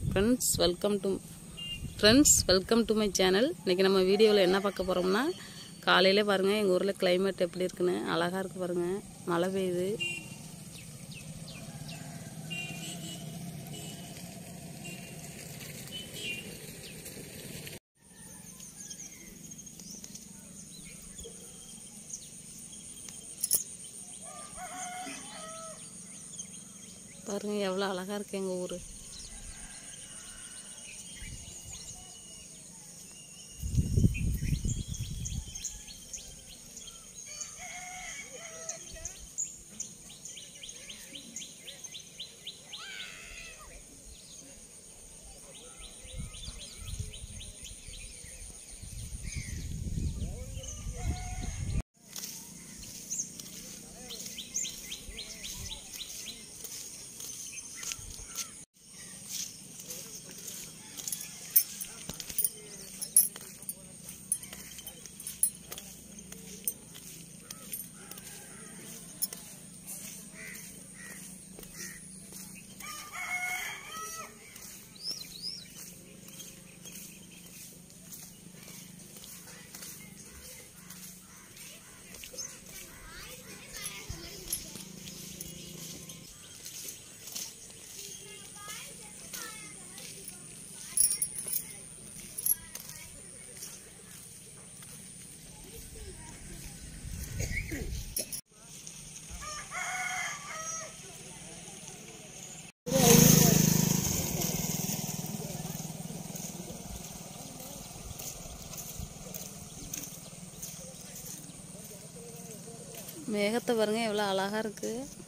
friends welcome to friends welcome to my channel இன்றைக்கி நம்ம வீடியோவில் என்ன பார்க்க போகிறோம்னா காலையிலே பாருங்கள் எங்கள் ஊரில் climate எப்படி இருக்குன்னு அழகாக இருக்குது பாருங்கள் மழை பெய்யுது பாருங்கள் எவ்வளோ அழகாக இருக்குது எங்கள் ஊர் மேகத்தை பாருங்கள் எவ்வளோ அழகாக இருக்குது